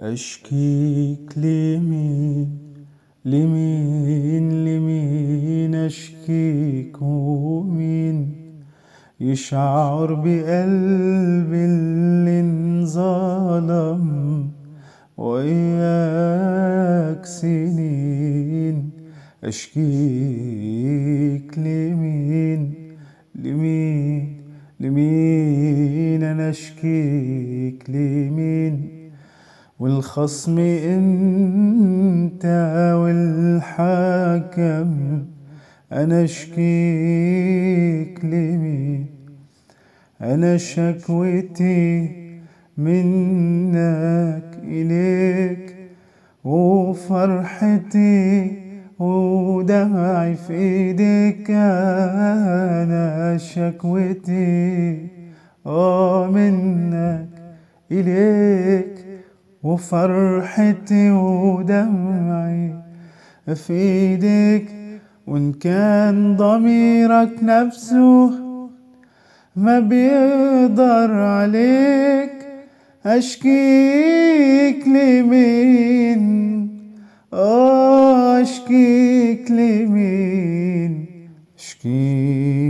أشكيك لمين لمين لمين أشكيك ومين يشعر بقلبي اللي انظلم وياك سنين أشكيك لمين لمين لمين أنا أشكيك لمين والخصم انت والحاكم انا اشكيك لمين انا شكوتي منك اليك وفرحتي ودمعي في ايديك انا شكوتي اه منك اليك وفرحتي ودمعي في ايديك وان كان ضميرك نفسه ما بيقدر عليك اشكيك لمين اه اشكيك لمين اشكيك